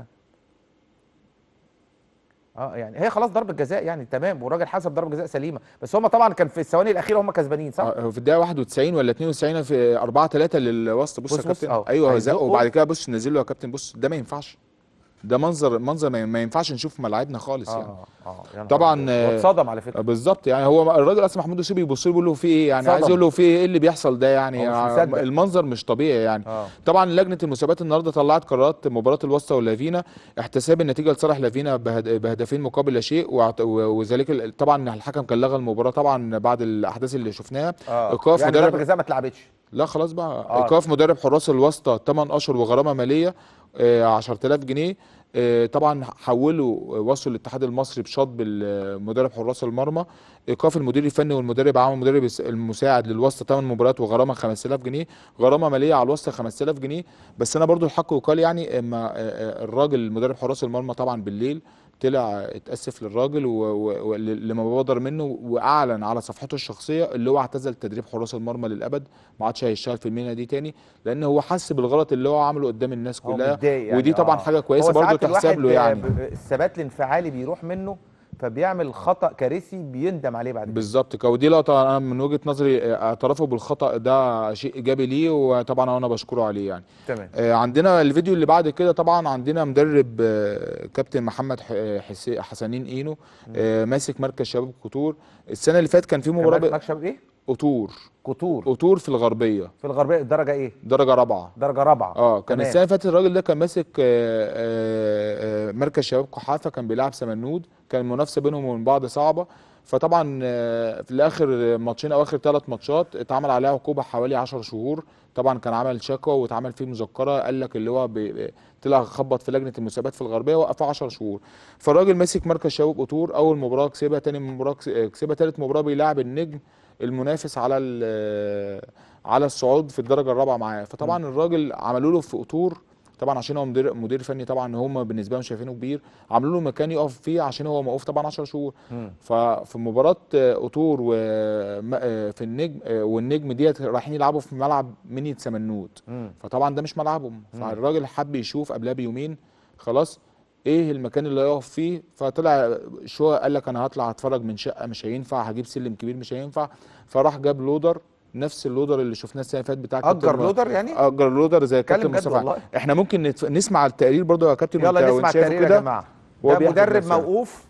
اه يعني هي خلاص ضربه جزاء يعني تمام والراجل حسب ضربه جزاء سليمه بس هم طبعا كان في الثواني الاخيره هم كسبانين صح؟ آه، في الدقيقه 91 ولا 92 في 4 3 للوسط بص, بص- يا بص، كابتن أهو. ايوه هيزقه. زقه وبعد كده بص نزل له يا كابتن بص ده ما ينفعش ده منظر منظر ما ما ينفعش نشوفه في ملاعبنا خالص يعني اه اه يا نهار طبعا أبيض. آه، هو اتصدم على فكره آه، بالظبط يعني هو الراجل اصلا محمود السوبي بيبص له بيقول له في ايه يعني عايز صدم. يقول له في ايه اللي بيحصل ده يعني هو مش آه، مصدق. المنظر مش طبيعي يعني اه طبعا لجنه المسابقات النهارده طلعت قرارات مباراه الواسطه ولافينا احتساب النتيجه لصالح لافينا بهد- بهدفين مقابل لا شيء وعط- و- وذلك ال- طبعا الحكم كان لغى المباراه طبعا بعد الاحداث اللي شفناها اه ايقاف يعني مدرب ضربه جزاء ما اتلعبتش لا خلاص بقى آه. ايقاف مدرب حراس الواسطه 8 اشهر وغرامه ماليه آه، 10000 جنيه آه، طبعا حولوا وصلوا الاتحاد المصري بشطب ال- مدرب حراس المرمى ايقاف المدير الفني والمدرب عام المدرب الس- المساعد للواسطه 8 مباريات وغرامه 5000 جنيه غرامه ماليه على الواسطه 5000 جنيه بس انا برضو الحق يقال يعني اما آه، آه، الراجل مدرب حراس المرمى طبعا بالليل طلع اتاسف للراجل و- و- و- لما بادر منه واعلن على صفحته الشخصيه اللي هو اعتزل تدريب حراس المرمى للابد ما عادش هيشتغل في المهنه دي تاني لان هو حس بالغلط اللي هو عمله قدام الناس هو كلها متضايق يعني ودي طبعا آه. حاجه كويسه هو برضه ساعات تحسب الواحد له يعني ب- ب- الثبات الانفعالي بيروح منه فبيعمل خطا كارثي بيندم عليه بعد كده بالظبط كده ودي لقطه انا من وجهه نظري آه، اعترافه بالخطا ده شيء ايجابي ليه وطبعا انا بشكره عليه يعني تمام آه، عندنا الفيديو اللي بعد كده طبعا عندنا مدرب آه، كابتن محمد ح- آه، حسي- حسنين اينو آه، ماسك مركز شباب قطور السنه اللي فاتت كان في مباراه كمان ب- مكسب ايه؟ قطور قطور قطور في الغربيه في الغربيه الدرجه ايه؟ درجه رابعه درجه رابعه اه كان تمام. السنه اللي فاتت الراجل ده كان ماسك آه، آه، آه، مركز شباب قحافه كان بيلعب سمنود كان المنافسه بينهم وبين بعض صعبه فطبعا آه، في الاخر ماتشين او اخر ثلاث ماتشات اتعمل عليها عقوبه حوالي 10 شهور طبعا كان عمل شكوى واتعمل فيه مذكره قال لك اللي هو بي- طلع خبط في لجنه المسابقات في الغربيه وقفه 10 شهور فالراجل ماسك مركز شباب قطور اول مباراه كسبها تاني مباراه كس- كسبها تالت مباراه بيلاعب النجم المنافس على ال- على الصعود في الدرجه الرابعه معاه فطبعا الراجل عملوا له في قطور طبعا عشان هو مدير مدير فني طبعا هم بالنسبه لهم شايفينه كبير عملوا له مكان يقف فيه عشان هو موقوف طبعا 10 شهور مم. ففي مباراه آه، قطور و م- آه، في النجم آه، والنجم ديت رايحين يلعبوا في ملعب منية سمنود مم. فطبعا ده مش ملعبهم مم. فالراجل حب يشوف قبلها بيومين خلاص ايه المكان اللي هيقف فيه فطلع شويه قال لك انا هطلع اتفرج من شقه مش هينفع هجيب سلم كبير مش هينفع فراح جاب لودر نفس اللودر اللي شفناه السنه اللي فاتت بتاع أجر كابتن- لودر يعني؟ اجر لودر زي اتكلم كابتن جد مصطفى والله. احنا ممكن نتف... نسمع التقرير برضو يا كابتن يلا وانت- نسمع وانت شايفه التقرير يا كده جماعه هو ده بيحكي مدرب بنفسه. موقوف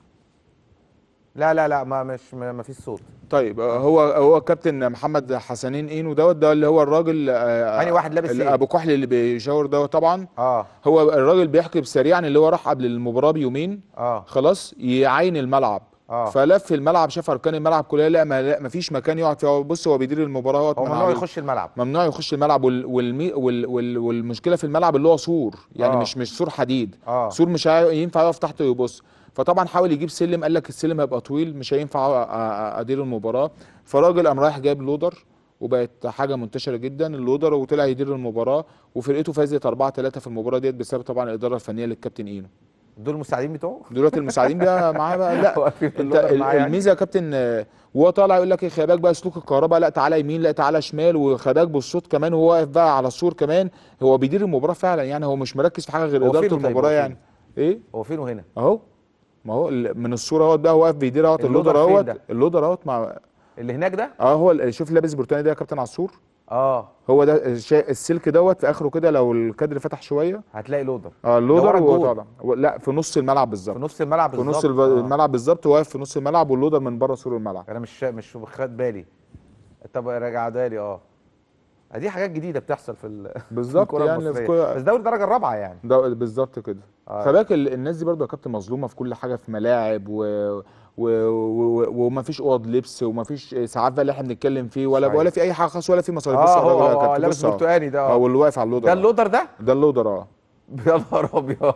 لا لا لا ما مش ما ما فيش صوت طيب آه، هو هو كابتن محمد حسنين اينو دوت ده اللي هو الراجل آه، أنهي واحد لابس اللي إيه؟ ابو كحل اللي بيشاور دوت طبعا اه هو الراجل بيحكي سريعا اللي هو راح قبل المباراه بيومين اه خلاص يعاين الملعب آه. فلف الملعب شاف اركان الملعب كلها لا ما لا مفيش مكان يقعد فيه هو بص هو بيدير المباراه هو من ممنوع على- يخش الملعب ممنوع يخش الملعب وال والمي وال وال والمشكله في الملعب اللي هو سور يعني آه. مش مش سور حديد آه. سور مش هي- ينفع يقف تحته يبص فطبعا حاول يجيب سلم قال لك السلم هيبقى طويل مش هينفع أ- أ- ادير المباراه فراجل قام رايح جايب لودر وبقت حاجه منتشره جدا اللودر وطلع يدير المباراه وفرقته فازت 4 3 في المباراه ديت بسبب طبعا الاداره الفنيه للكابتن اينو دول المساعدين بتوعه دلوقتي المساعدين بقى معاه بقى لا واقفين في انت اللودر ال- معاه يعني؟ الميزه يا كابتن آه، وهو طالع يقول لك إيه، خلي بالك بقى سلوك الكهرباء لا تعالى يمين لا تعالى شمال وخلي بالك بالصوت كمان وهو واقف بقى على السور كمان هو بيدير المباراه فعلا يعني هو مش مركز في حاجه غير هو اداره فين طيب؟ المباراه هو يعني ايه هو فين هنا اهو ما هو ال- من الصوره اهوت بقى هو واقف بيدير اهوت اللودر اللودر فين اهوت ده؟ اللودر اهوت مع اللي هناك ده اه هو ال- شوف لابس برتقاني ده يا كابتن عصور اه هو ده الشا- السلك دوت في اخره كده لو الكادر فتح شويه هتلاقي لودر اه ده اللودر ورا وهو الجول. طالع و- لا في نص الملعب بالظبط في نص الملعب في بالظبط نص الب- آه. الملعب بالظبط واقف في نص الملعب واللودر من بره سور الملعب انا مش مش واخد بالي طب راجع بالي اه دي حاجات جديده بتحصل في ال- بالظبط الكرة يعني في المصرية. كل- بس دوري الدرجه الرابعه يعني ده بالظبط كده آه. خلي بالك ال- الناس دي برضه يا كابتن مظلومه في كل حاجه في ملاعب و... و... و... ومفيش اوض لبس ومفيش اسعاف بقى اللي احنا بنتكلم فيه ولا صحيح. ولا في اي حاجه خاص ولا في مصاريف اه بص هو الراجل يا هو كابتن، لابس بص أهو. برتقاني ده اه واللي واقف على اللودر ده أهو. اللودر ده ده اللودر اه يا نهار ابيض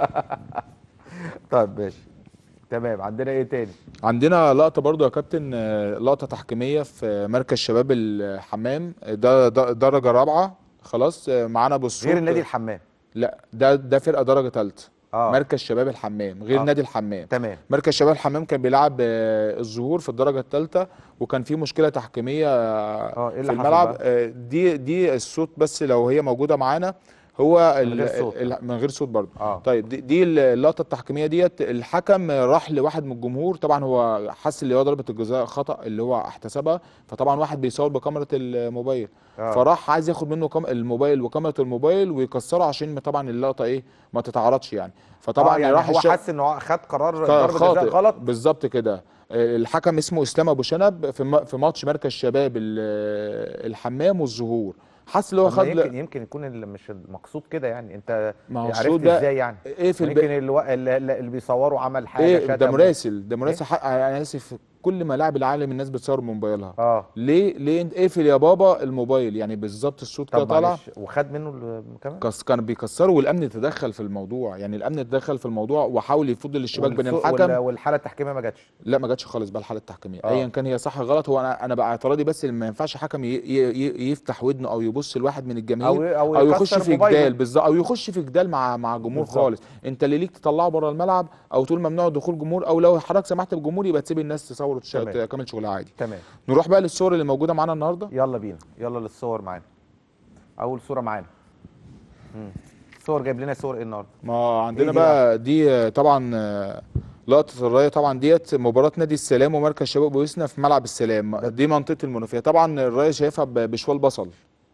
طيب ماشي تمام عندنا ايه تاني عندنا لقطه برضو يا كابتن آه، لقطه تحكيميه في مركز شباب الحمام ده, ده درجه رابعه خلاص آه، معانا بالصوت غير النادي الحمام لا ده ده فرقه درجه ثالثه آه. مركز شباب الحمام غير آه. نادي الحمام تمام مركز شباب الحمام كان بيلعب آه، الظهور في الدرجه الثالثه وكان في مشكله تحكيميه آه، إيه اللي في حصل الملعب بقى؟ آه، دي دي الصوت بس لو هي موجوده معانا هو من ال- غير صوت. ال- من غير صوت برضه اه طيب دي, دي اللقطه التحكيميه ديت الحكم راح لواحد من الجمهور طبعا هو حس اللي هو ضربه الجزاء خطا اللي هو احتسبها فطبعا واحد بيصور بكاميرا الموبايل آه. فراح عايز ياخد منه كام الموبايل وكاميرا الموبايل ويكسره عشان طبعا اللقطه ايه ما تتعرضش يعني فطبعا آه يعني راح هو الش- حس انه خد قرار خ- ضربه جزاء غلط بالظبط كده آه، الحكم اسمه اسلام ابو شنب في م- في ماتش مركز شباب ال- الحمام والزهور حس اللي هو طب ما خد يمكن يمكن يكون اللي مش المقصود كده يعني انت ما هو عرفت الصوت ده ازاي يعني ايه في الب... يمكن الو... اللي, اللي بيصوروا عمل حاجه ايه ده شتم. مراسل ده مراسل حق انا اسف كل ملاعب العالم الناس بتصور من موبايلها اه ليه ليه انت اقفل يا بابا الموبايل يعني بالظبط الصوت كده طب طالع معلش وخد منه ال- كمان كس كان بيكسروا والامن تدخل في الموضوع يعني الامن تدخل في الموضوع وحاول يفضل الشباك بين والسوق- الحكم وال- والحاله التحكيميه ما جاتش لا ما جاتش خالص بقى الحاله التحكيميه آه. ايا كان هي صح غلط هو انا انا بقى اعتراضي بس ان ما ينفعش حكم ي... ي... ي- يفتح ودنه او يبص لواحد من الجماهير أو- أو او يخش يكسر في موبايله. جدال بالظبط او يخش في جدال مع مع جمهور بالظبط. خالص انت اللي ليك تطلعه بره الملعب او تقول ممنوع دخول جمهور او لو حضرتك سمحت بالجمهور يبقى تسيب الناس تصور وتش- تمام. تكمل شغلها عادي تمام نروح بقى للصور اللي موجوده معانا النهارده يلا بينا يلا للصور معانا اول صوره معانا مم. صور جايب لنا صور ايه النهارده ما عندنا دي بقى دي آه، طبعا آه، لقطه الرايه طبعا ديت مباراه نادي السلام ومركز شباب بوسنا في ملعب السلام دي منطقه المنوفيه طبعا الرايه شايفها ب- بشوال بصل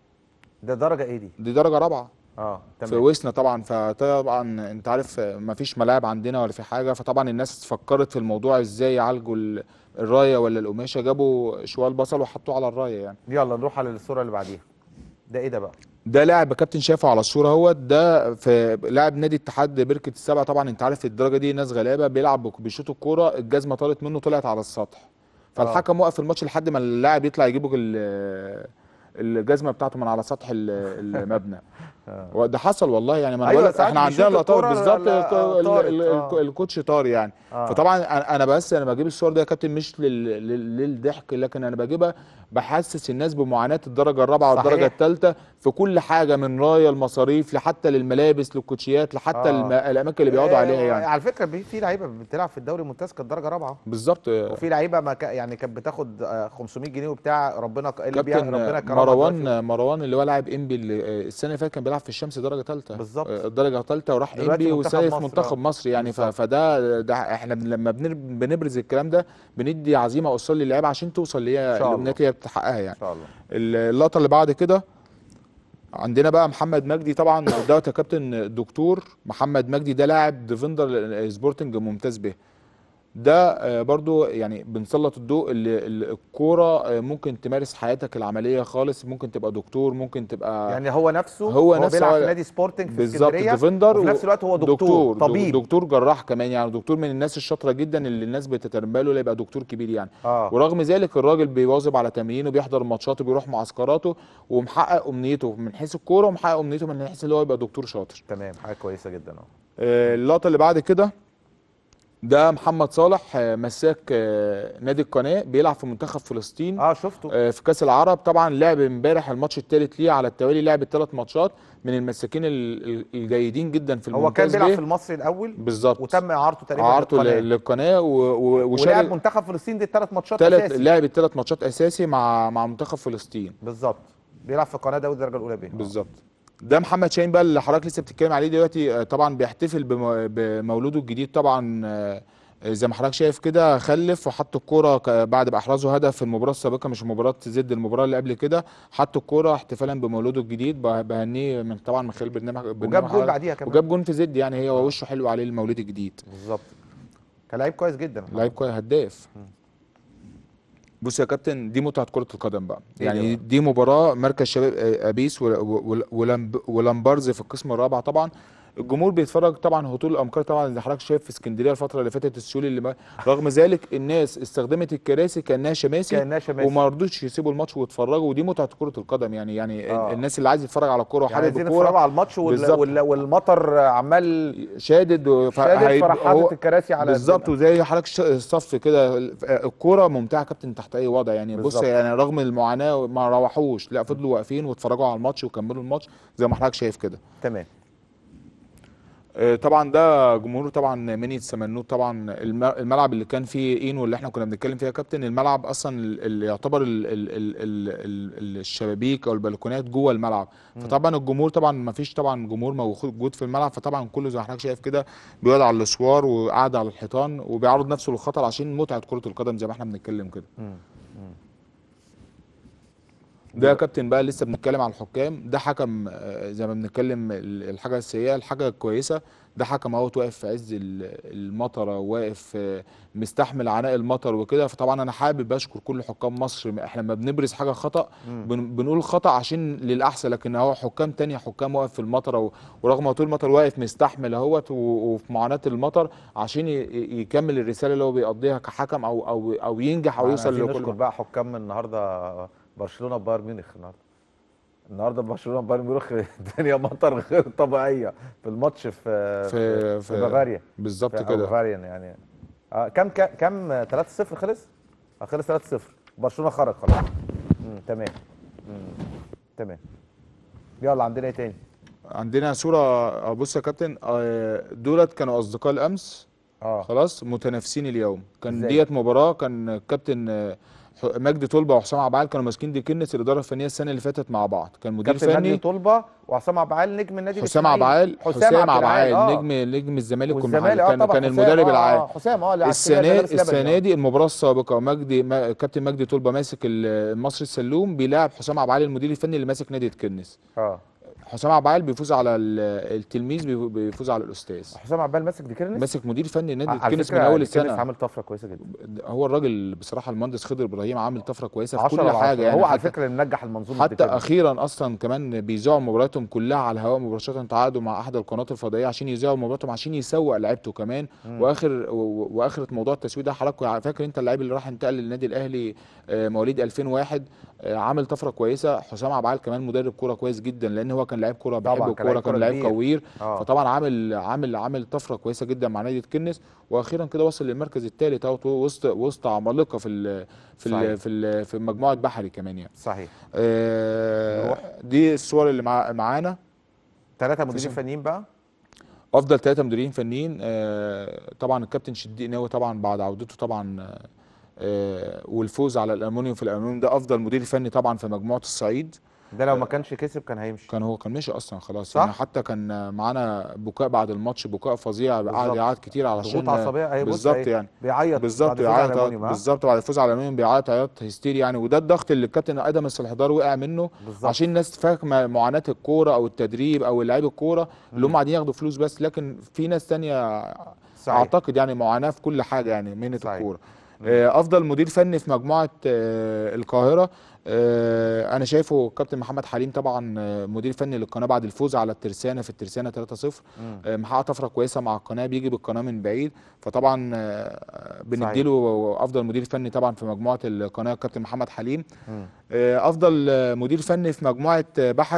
ده درجه ايه دي دي درجه رابعه اه في تمام وسنا طبعا فطبعا انت عارف ما فيش ملاعب عندنا ولا في حاجه فطبعا الناس فكرت في الموضوع ازاي يعالجوا ال- الرايه ولا القماشه جابوا شوال بصل وحطوه على الرايه يعني يلا نروح على الصوره اللي بعديها ده ايه ده بقى ده لاعب يا كابتن شايفه على الصوره اهوت ده في لاعب نادي اتحاد بركه السبع طبعا انت عارف الدرجه دي ناس غلابه بيلعب بيشوط الكوره الجزمه طارت منه طلعت على السطح فالحكم وقف الماتش لحد ما اللاعب يطلع يجيبه ال- الجزمه بتاعته من على سطح ال- المبنى وده حصل والله يعني ما انا أيوة، بقول لك ساعات احنا عندنا بيشوط لقطات الكرة بالظبط لا- آه، ال- طارت، ال- آه. ال- الكوتش طار يعني آه. فطبعا أنا- انا بس انا بجيب الصور دي يا كابتن مش لل- لل- للضحك لكن انا بجيبها بحسس الناس بمعاناه الدرجه الرابعه صحيح. والدرجه الثالثه في كل حاجه من رايه المصاريف لحتى للملابس للكوتشيات لحتى آه. الم- الاماكن اللي بيقعدوا آه، عليها يعني على فكره بي- في لعيبه بتلعب في الدوري الممتاز كانت درجه رابعه بالظبط وفي لعيبه ما كا- يعني كانت بتاخد آه، 500 جنيه وبتاع ربنا ك- اللي بيع- ربنا كابتن كرمها دلوقتي. مروان مروان اللي هو لاعب انبي اللي آه، السنه اللي فاتت كان بيلعب في الشمس درجه ثالثه بالظبط. درجه ثالثه وراح دلوقتي انبي منتخب وسايف مصر، منتخب آه. مصر يعني ف- بالظبط. فده ده احنا بن- لما بنر- بنبرز الكلام ده بندي عزيمه قصيره للعيبه عشان توصل اللي هي شاء الله. الامنيات اللي هي بتحققها يعني ان شاء الله اللقطه اللي بعد كده عندنا بقى محمد مجدي طبعا دوت يا كابتن الدكتور محمد مجدي ده لاعب ديفندر سبورتنج ممتاز به ده آه، برضو يعني بنسلط الضوء اللي اللي الكوره آه، ممكن تمارس حياتك العمليه خالص ممكن تبقى دكتور ممكن تبقى يعني هو نفسه هو هو نفسه بيلعب هو- في نادي سبورتنج في بالظبط اسكندريه ديفندر وفي و- نفس الوقت هو دكتور, طبيب دكتور جراح كمان يعني دكتور من الناس الشاطره جدا اللي الناس بتتنبأ له يبقى دكتور كبير يعني اه ورغم ذلك الراجل بيواظب على تمرينه بيحضر ماتشاته بيروح معسكراته ومحقق امنيته من حيث الكوره ومحقق امنيته من حيث اللي هو يبقى دكتور شاطر تمام حاجه كويسه جدا اهو آه، اللقطه اللي بعد كده ده محمد صالح آه، مساك آه، نادي القناه بيلعب في منتخب فلسطين اه شفته في كاس العرب طبعا لعب امبارح الماتش الثالث ليه على التوالي لعب الثلاث ماتشات من المساكين ال- ال- الجيدين جدا في هو كان الممتاز بيلعب بيه. في المصري الاول بالظبط وتم اعارته تقريبا عارته للقناة. ل- للقناه و- و- ولعب وشارك منتخب فلسطين دي الثلاث ماتشات ثلاث اساسي لعب الثلاث ماتشات اساسي مع مع منتخب فلسطين بالظبط بيلعب في قناه دوري الدرجه الاولى بيه بالظبط ده محمد شاهين بقى اللي حضرتك لسه بتتكلم عليه دلوقتي آه، طبعا بيحتفل بم- بمولوده الجديد طبعا آه، زي ما حضرتك شايف كده خلف وحط الكوره ك- بعد ما احرزه هدف في المباراه السابقه مش مباراه زد المباراه اللي قبل كده حط الكوره احتفالا بمولوده الجديد به- بهنيه من طبعا من خلال برنامج برنامج وجاب جول حضرتك. بعديها كمان. وجاب جون في زد يعني هو وشه حلو عليه المولود الجديد بالظبط كان لعيب كويس جدا لعيب كويس هداف بص يا كابتن دي متعه كره القدم بقى إيه يعني ده دي مباراه مركز شباب آه، ابيس ول- ول- ولمب- ولمبرز في القسم الرابع طبعا الجمهور بيتفرج طبعا هطول الامطار طبعا زي حضرتك شايف في اسكندريه الفتره اللي فاتت السيول اللي ما رغم ذلك الناس استخدمت الكراسي كانها شماسي كأنها شماسي. وما رضوش يسيبوا الماتش ويتفرجوا ودي متعه كره القدم يعني يعني آه. الناس اللي عايز يتفرج على الكوره يعني وحابب عايزين الكوره يتفرجوا على الماتش وال... بالظبط. وال... والمطر عمال شادد و- شادد فهيبقى فراح حاطط هو- الكراسي على بالظبط وزي حضرتك ش- الصف كده الكوره ممتعه كابتن تحت اي وضع يعني بص بالظبط. يعني رغم المعاناه ما روحوش لا فضلوا واقفين واتفرجوا على الماتش وكملوا الماتش زي ما حضرتك شايف كده تمام آه، طبعا ده جمهور طبعا مني السمنود طبعا الم- الملعب اللي كان فيه اينو اللي احنا كنا بنتكلم فيها يا كابتن الملعب اصلا ال- اللي يعتبر ال ال ال ال ال الشبابيك او البلكونات جوه الملعب فطبعا الجمهور طبعا ما فيش طبعا جمهور موجود في الملعب فطبعا كله زي ما حضرتك شايف كده بيقعد على الاسوار وقاعد على الحيطان وبيعرض نفسه للخطر عشان متعه كره القدم زي ما احنا بنتكلم كده ده يا كابتن بقى لسه بنتكلم على الحكام ده حكم آه، زي ما بنتكلم ال- الحاجه السيئه الحاجه الكويسه ده حكم اهوت واقف في عز ال- المطره واقف آه، مستحمل عناء المطر وكده فطبعا انا حابب اشكر كل حكام مصر احنا لما بنبرز حاجه خطا مم. بن- بنقول خطا عشان للاحسن لكن هو حكام تانية حكام واقف في المطره و- ورغم ما طول المطر واقف مستحمل اهوت و- وفي معاناه المطر عشان ي- ي- يكمل الرساله اللي هو بيقضيها كحكم او او او ينجح او معنا يوصل عايزين لكل نشكر بقى حكام النهارده برشلونه بايرن ميونخ النهارده النهارده برشلونه بايرن ميونخ الدنيا مطر غير طبيعيه في الماتش في في- في في- بافاريا بالظبط في- أو كده. بافاريان يعني آه كم كم كم 3-0 خلص؟ آه خلص 3-0 برشلونه خرج خلاص مم، تمام مم، تمام يلا عندنا ايه تاني؟ عندنا صورة آه، بص يا كابتن آه، دولت كانوا أصدقاء الأمس اه خلاص متنافسين اليوم كان إزاي؟ ديت مباراة كان الكابتن آه، ح- مجدي طلبة وحسام عبعال كانوا ماسكين دي كنس الإدارة الفنية السنة اللي فاتت مع بعض كان مدير كابتن مجدي فني طلبه وعصام عبعال نجم النادي حسام الإسماعيلي. عبعال حسام عبد عبعال العال، آه. نجم نجم الزمالك والزمالك والمحل اه كان طبعا كان حسام، المدرب آه، العام آه، حسام اه اللي على السنه لابس لبني، السنه آه. دي المباراه السابقه مجدي ما كابتن مجدي طلبه ماسك ال- المصري السلوم بيلاعب حسام عبعال المدير الفني اللي ماسك نادي الكنس اه حسام عبعال بيفوز على ال- التلميذ بيفو- بيفوز على الاستاذ حسام عبال ماسك دي كيرنس ماسك مدير فني نادي على الكنس فكرة من اول دي كيرنس السنه عامل طفره كويسه جدا هو الراجل بصراحه المهندس خضر ابراهيم عامل طفره كويسه في 10 كل على حاجه 10 يعني هو على حتى- فكره اللي منجح المنظومه حتى اخيرا اصلا كمان بيذاعوا مبارياتهم كلها على الهواء مباشره تعاقدوا مع احد القنوات الفضائيه عشان يذاعوا مبارياتهم عشان يسوق لعيبته كمان مم. واخر و- واخره موضوع التسويق ده حضرتك فاكر انت اللعيب اللي راح انتقل للنادي الاهلي آه، مواليد 2001 آه، عامل طفره كويسه حسام عبعال كمان مدرب كوره كويس جدا لان هو كان لعيب كوره طبعاً، بيحب كان الكوره لعيب كان كورة لعيب كبير. كوير آه. فطبعا عامل عامل عامل طفره كويسه جدا مع نادي الكنس واخيرا كده وصل للمركز الثالث اهو وسط وسط عمالقه في ال في صحيح. ال في ال في مجموعه بحري كمان يعني صحيح آه نروح. دي الصور اللي مع معانا ثلاثه مديرين فيزيون. فنيين بقى افضل ثلاثه مديرين فنيين آه طبعا الكابتن شديق ناوي طبعا بعد عودته طبعا آه، آه والفوز على الالمونيوم في الالمونيوم ده افضل مدير فني طبعا في مجموعه الصعيد ده لو ما كانش كسب كان هيمشي كان هو كان مشي اصلا خلاص صح؟ يعني حتى كان معانا بكاء بعد الماتش بكاء فظيع قعد بالظبط. يعيط كتير علشان ضغوط عصبيه اهي بص بالظبط أهي. يعني بيعيط بالظبط بعد فوز على يعيط الألمونيوم، ها؟ بالظبط بعد الفوز على الالمونيوم بيعيط عياط هيستيري يعني وده الضغط اللي الكابتن ادم السلحدار وقع منه بالظبط. عشان الناس فاهمه معاناه الكوره او التدريب او لعيب الكوره اللي هم قاعدين ياخدوا فلوس بس لكن في ناس تانية صحيح. اعتقد يعني معاناه في كل حاجه يعني مهنه صحيح. الكوره آه، افضل مدير فني في مجموعه آه، القاهره آه، انا شايفه كابتن محمد حليم طبعا آه، مدير فني للقناه بعد الفوز على الترسانه في الترسانه 3-0 مم. آه، محقق طفره كويسه مع القناه بيجي بالقناه من بعيد فطبعا آه، بنديله افضل مدير فني طبعا في مجموعه القناه كابتن محمد حليم مم. آه، افضل آه، مدير فني في مجموعه آه، بحري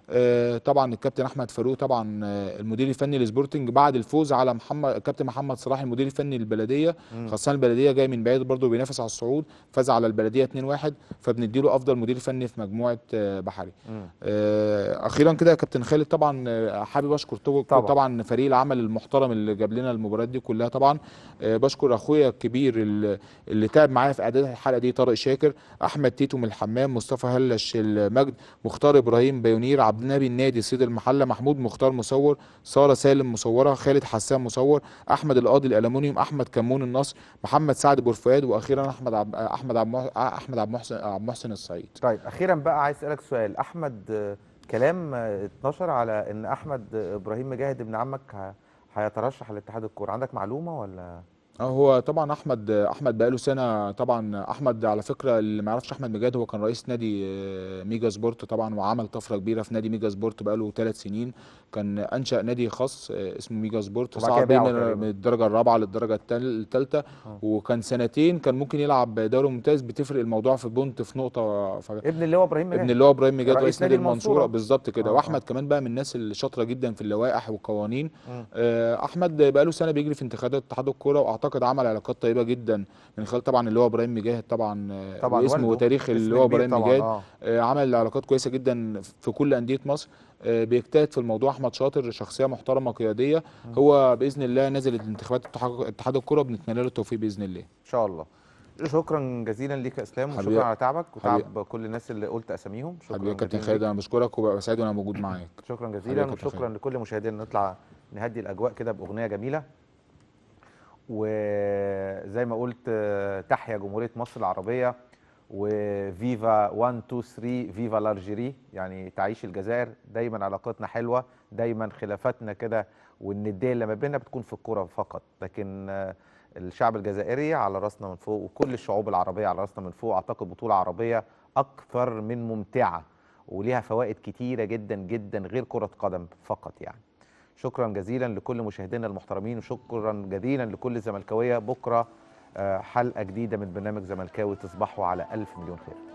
آه، طبعا الكابتن احمد فاروق طبعا آه، المدير الفني لسبورتنج بعد الفوز على محمد الكابتن محمد صلاح المدير الفني للبلديه مم. خاصه البلديه جاي من بعيد برضه بينافس على الصعود فاز على البلديه 2-1 فبنديله افضل مدير فني في مجموعه آه، بحري مم. آه، اخيرا كده يا كابتن خالد طبعا آه، حابب اشكر طبعا, طبعا. طبعا فريق العمل المحترم اللي جاب لنا المباريات دي كلها طبعا آه، بشكر اخويا الكبير اللي, اللي تعب معايا في اعداد الحلقه دي طارق شاكر احمد تيتو من الحمام مصطفى هلش المجد مختار ابراهيم بيونير عبد النبي النادي سيد المحله محمود مختار مصور ساره سالم مصوره خالد حسان مصور احمد القاضي الالومنيوم احمد كمون النصر محمد سعد بورفؤاد واخيرا احمد عب... احمد عبد المح- احمد عبد المحسن عبد المحسن السعيد طيب اخيرا بقى عايز اسالك سؤال احمد آه، كلام آه، اتنشر على ان احمد آه، ابراهيم مجاهد ابن عمك ه- هيترشح لاتحاد الكوره عندك معلومه ولا اه هو طبعا احمد احمد بقاله سنه طبعا احمد على فكره اللي ما يعرفش احمد مجاد هو كان رئيس نادي آه، ميجا سبورت طبعا وعمل طفره كبيره في نادي ميجا سبورت بقاله ثلاث سنين كان انشا نادي خاص آه، اسمه ميجا سبورت وبعد كده صعد بيه باعه من تقريبا. من الدرجه الرابعه للدرجه الثالثه وكان سنتين كان ممكن يلعب دوري ممتاز بتفرق الموضوع في بونت في نقطه ف... ابن اللي هو ابراهيم مجاهد ابن اللي هو ابراهيم مجاد رئيس رئيس نادي نادي المنصوره المنصورة. بالظبط كده آه، واحمد كمان بقى من الناس اللي شاطره جدا في اللوائح والقوانين مم. آه، احمد بقاله سنه بيجري في انتخابات اتحاد الكوره واعتقد عمل علاقات طيبه جدا من خلال طبعا اللي هو ابراهيم مجاهد طبعا آه، طبعاً واسمه والده. وتاريخ اسم اللي هو كبير ابراهيم طبعاً، مجاهد آه. آه، عمل علاقات كويسه جدا في كل انديه مصر آه، بيجتهد في الموضوع احمد شاطر شخصيه محترمه قياديه هو باذن الله نازل الانتخابات اتحاد اتحاد الكوره بنتمنى له التوفيق باذن الله ان شاء الله شكرا جزيلا ليك يا اسلام حبيبي- وشكرا على تعبك حبيبي- وتعب كل الناس اللي قلت اساميهم شكرا حبيبي يا كابتن جزيلا خالد ليك. انا بشكرك وببقى سعيد وانا موجود معاك شكرا حبيبي جزيلا يا كابتن وشكرا خالد. لكل مشاهدينا نطلع نهدي الاجواء كده باغنيه جميله وزي ما قلت آه، تحيا جمهوريه مصر العربيه وفيفا 1 2 3 فيفا لارجيري يعني تعيش الجزائر دايما علاقاتنا حلوه دايما خلافاتنا كده والنديه اللي ما بيننا بتكون في الكوره فقط لكن آه، الشعب الجزائري على راسنا من فوق وكل الشعوب العربيه على راسنا من فوق اعتقد بطوله عربيه اكثر من ممتعه وليها فوائد كتيره جدا جدا غير كره قدم فقط يعني شكرا جزيلا لكل مشاهدينا المحترمين وشكرا جزيلا لكل الزملكاويه بكره آه، حلقه جديده من برنامج زملكاوي تصبحوا على الف مليون خير